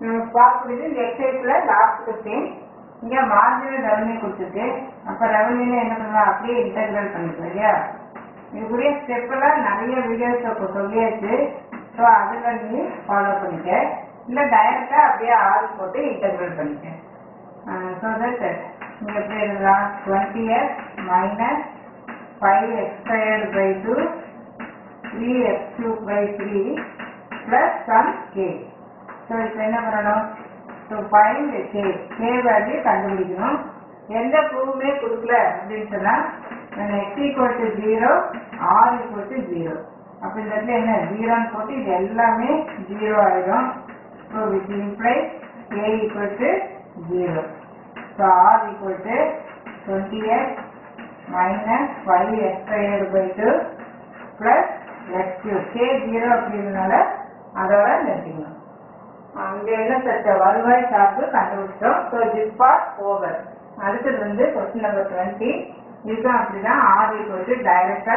பார்க்கக்கூடியது இந்த எக்ஸைஸ்ல லாஸ்ட் கொஸ்டின் இங்க மார்ஜினல் ரெவன்யூ கொடுத்துருக்கு அப்ப ரெவன்யூல என்ன பண்ணலாம் அப்படியே இன்டெகிரல் பண்ணிக்கலாம் இல்லையா இதுக்குரிய ஸ்டெப் எல்லாம் நிறைய வீடியோஸ் இப்போ சொல்லியாச்சு ஸோ அதுல நீ ஃபாலோ பண்ணிக்க இல்ல டைரக்டா அப்படியே ஆள் போட்டு இன்டெகிரல் பண்ணிக்க ஸோ தட் நீங்க எப்படி எழுதலாம் twenty x minus five x squared by two three x cube by three plus some k so இப்போ என்ன பண்ணணும் so find k k value கண்டுபிடிக்கணும் எந்த ப்ரூவுமே கொடுக்கல அப்படின்னு சொன்னா x equal to zero r equal to zero அப்போ இந்த இடத்துல என்ன ஜீரோன்னு போட்டு இது எல்லாமே ஜீரோ ஆயிடும் so which imply k equal to zero so r equal to twenty x minus five x squared by two plus x cube k zero அப்படின்றதுனால அதோட நிறுத்திக்கணும் அங்க என்ன சட்ட வருவாய் சார்பு கண்டுபிடிச்சோம் ஸோ திஸ் பார்ட் ஓவர் அடுத்தது வந்து கொஸ்டின் நம்பர் டுவெண்ட்டி இதுதான் அப்படிதான் ஆர் ஈக்குவல் டு டைரக்டா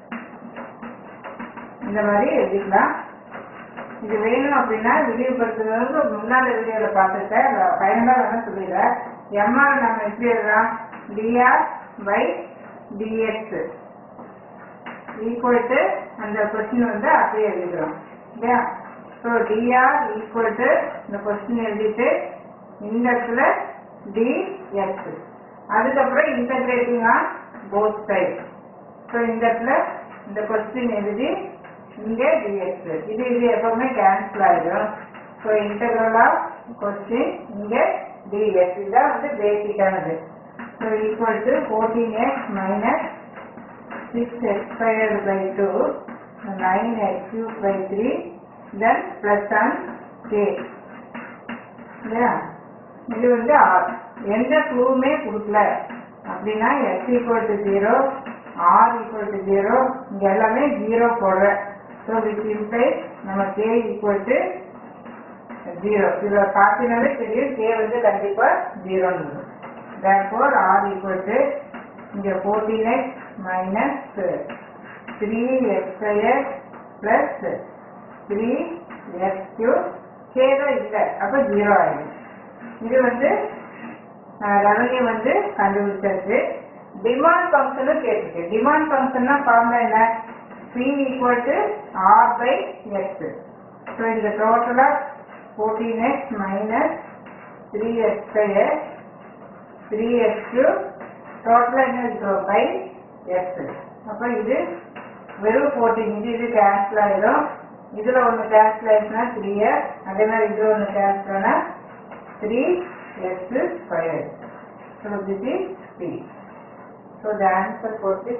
இந்த மாதிரி எழுதிக்கலாம் இது வேணும் அப்படின்னா விரிவுபடுத்துறது முன்னாடி வீடியோல பார்த்துருக்கேன் ஃபைனலாக வேணும் சொல்லிடுறேன் எம்ஆர் நம்ம எப்படி எழுதலாம் d r by d x equal to அந்த கொஸ்டின் வந்து அப்படியே எழுதிக்கிறோம் இல்லையா ஸோ டிஆர் ஈக்குவல் டு இந்த கொஸ்டின் எழுதிட்டு இந்த இடத்துல டிஎக்ஸ் அதுக்கப்புறம் integrating on both side so இந்த இடத்துல இந்த கொஸ்டின் எழுதி இங்கே டிஎக்ஸ் இது இது எப்பவுமே கேன்சல் ஆகிடும் ஸோ இன்டகிரல் ஆஃப் கொஸ்டின் இங்கே டிஎக்ஸ் இதுதான் வந்து பேசிக்கானது so equal to fourteen x minus 6x squared by 2, 9x cubed by 3, then plus 1 k. இல்லையா இது வந்து R. எந்த க்ளூவுமே கொடுக்கல அப்படின்னா x equal to zero r equal to zero இங்க எல்லாமே ஜீரோ போடுற ஸோ விச் இம்ப்ளைஸ் நம்ம கே ஈக்குவல் டு ஜீரோ இதை காட்டினாலே தெரியும் கே வந்து கண்டிப்பா ஜீரோன்னு தேர்ஃபோர் ஆர் ஈக்குவல் டு இங்க fourteen x minus three x square plus three x cube கேதோ இல்லை அப்போ ஜீரோ ஆயிடும் இது வந்து ரெவன்யூ வந்து கண்டுபிடிச்சாச்சு டிமாண்ட் ஃபங்க்ஷனும் கேட்டுருக்கு டிமாண்ட் ஃபங்க்ஷன்னா ஃபார்முலா என்ன p equal to r by x so இந்த டோட்டலாக fourteen x minus three x square three x cube டோட்டலாக என்ன இருக்கிறோம் பை எக்ஸ் அப்போ இது வெறும் ஃபோர்டீன் இது இது கேன்சல் ஆயிடும் இதில் ஒன்று கேன்சல் ஆயிடுச்சுன்னா த்ரீ எக்ஸ் அதே மாதிரி இது ஒன்று கேன்சல் ஆனால் three x square so this is three so the answer for this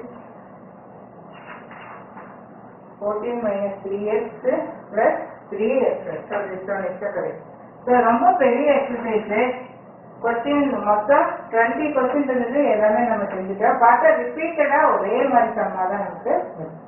14 minus 3x plus 3x. So this one is the correct. So ரொம்ப பெரிய எக்ஸசைஸ் கொஸ்டின் மொத்தம் டுவெண்ட்டி கொஸ்டின் இருந்தது எல்லாமே நம்ம செஞ்சுட்டோம் பார்த்தா ரிப்பீட்டடா ஒரே மாதிரி சம்மா தான் நமக்கு வரும்